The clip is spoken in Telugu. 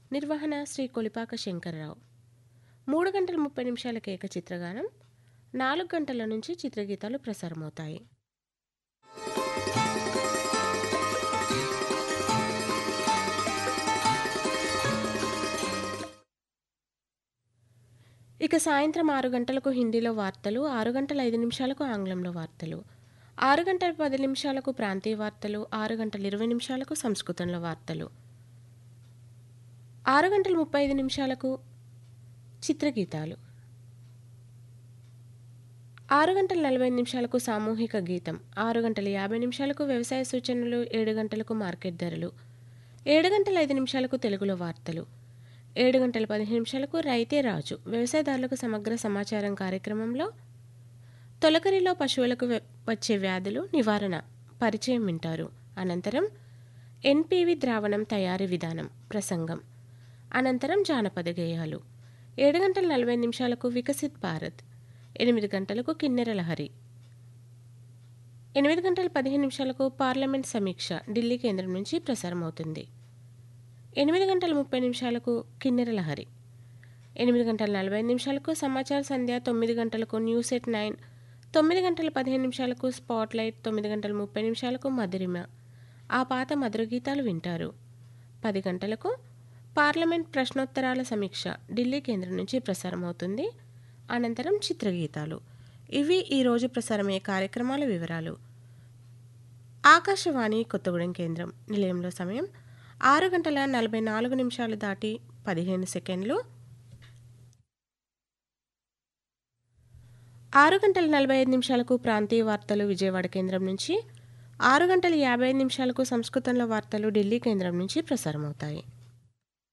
నిర్వహణ శ్రీ కొలిపాక శంకర్రావు మూడు గంటల ముప్పై నిమిషాలకు ఏక చిత్రగానం నాలుగు గంటల నుంచి చిత్రగీతాలు ప్రసారమవుతాయి ఇక సాయంత్రం ఆరు గంటలకు హిందీలో వార్తలు ఆరు గంటల ఐదు నిమిషాలకు ఆంగ్లంలో వార్తలు ఆరు గంటల పది నిమిషాలకు ప్రాంతీయ వార్తలు ఆరు గంటల ఇరవై నిమిషాలకు సంస్కృతంలో వార్తలు ఆరు గంటల ముప్పై ఐదు నిమిషాలకు చిత్రగీతాలు ఆరు గంటల నలభై నిమిషాలకు సామూహిక గీతం ఆరు గంటల యాభై నిమిషాలకు వ్యవసాయ సూచనలు ఏడు గంటలకు మార్కెట్ ధరలు ఏడు గంటల ఐదు నిమిషాలకు తెలుగులో వార్తలు ఏడు గంటల పదిహేను నిమిషాలకు రైతే రాజు వ్యవసాయదారులకు సమగ్ర సమాచారం కార్యక్రమంలో తొలకరిలో పశువులకు వె- వచ్చే వ్యాధులు నివారణ పరిచయం వింటారు అనంతరం ఎన్పివి ద్రావణం తయారీ విధానం ప్రసంగం అనంతరం జానపద గేయాలు ఏడు గంటల నలభై నిమిషాలకు వికసిత్ భారత్ ఎనిమిది గంటలకు కిన్నెర లహరి ఎనిమిది గంటల పదిహేను నిమిషాలకు పార్లమెంట్ సమీక్ష ఢిల్లీ కేంద్రం నుంచి ప్రసారమవుతుంది ఎనిమిది గంటల ముప్పై నిమిషాలకు కిన్నెర లహరి ఎనిమిది గంటల నలభై నిమిషాలకు సమాచార సంధ్య తొమ్మిది గంటలకు న్యూస్ ఎట్ నైన్ తొమ్మిది గంటల పదిహేను నిమిషాలకు స్పాట్ లైట్ తొమ్మిది గంటల ముప్పై నిమిషాలకు మధురిమ ఆ పాత మధుర గీతాలు వింటారు పది గంటలకు పార్లమెంట్ ప్రశ్నోత్తరాల సమీక్ష ఢిల్లీ కేంద్రం నుంచి ప్రసారమవుతుంది అనంతరం చిత్రగీతాలు ఇవి ఈరోజు ప్రసారమయ్యే కార్యక్రమాల వివరాలు ఆకాశవాణి కొత్తగూడెం కేంద్రం నిలయంలో సమయం ఆరు గంటల నలభై నాలుగు నిమిషాలు దాటి పదిహేను సెకండ్లు ఆరు గంటల నలభై ఐదు నిమిషాలకు ప్రాంతీయ వార్తలు విజయవాడ కేంద్రం నుంచి ఆరు గంటల యాభై ఐదు నిమిషాలకు సంస్కృతంలో వార్తలు ఢిల్లీ కేంద్రం నుంచి ప్రసారమవుతాయి